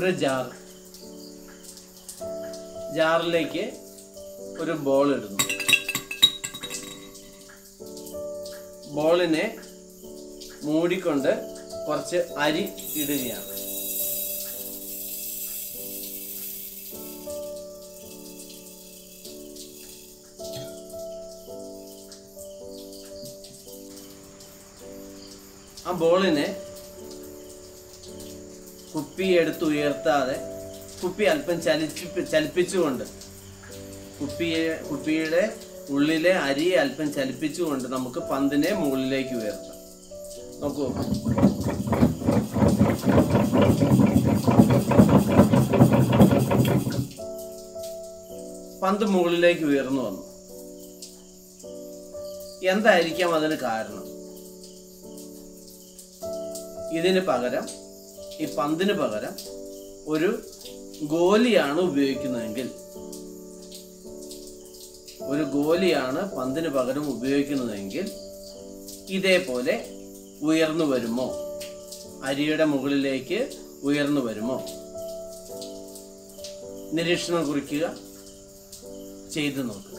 ഒരു ജാർ ജാറിലേക്ക് ഒരു ബോൾ ഇടുന്നു ബോളിനെ മൂടിക്കൊണ്ട് കുറച്ച് അരി ഇടുകയാണ് ആ ബോളിനെ കുപ്പി എടുത്ത് ഉയർത്താതെ കുപ്പി അല്പം ചലിച്ച് ചലിപ്പിച്ചുകൊണ്ട് കുപ്പിയെ കുപ്പിയുടെ ഉള്ളിലെ അരി അല്പം ചലിപ്പിച്ചുകൊണ്ട് നമുക്ക് പന്തിനെ മുകളിലേക്ക് ഉയർത്താം നോക്കൂ പന്ത് മുകളിലേക്ക് ഉയർന്നു വന്നു എന്തായിരിക്കാം അതിന് കാരണം ഇതിന് പകരം ഈ പന്തിന് പകരം ഒരു ഗോലിയാണ് ഉപയോഗിക്കുന്നതെങ്കിൽ ഒരു ഗോലിയാണ് പന്തിന് പകരം ഉപയോഗിക്കുന്നതെങ്കിൽ ഇതേപോലെ ഉയർന്നു വരുമോ അരിയുടെ മുകളിലേക്ക് ഉയർന്നു വരുമോ നിരീക്ഷണം കുറിക്കുക ചെയ്തു നോക്കുക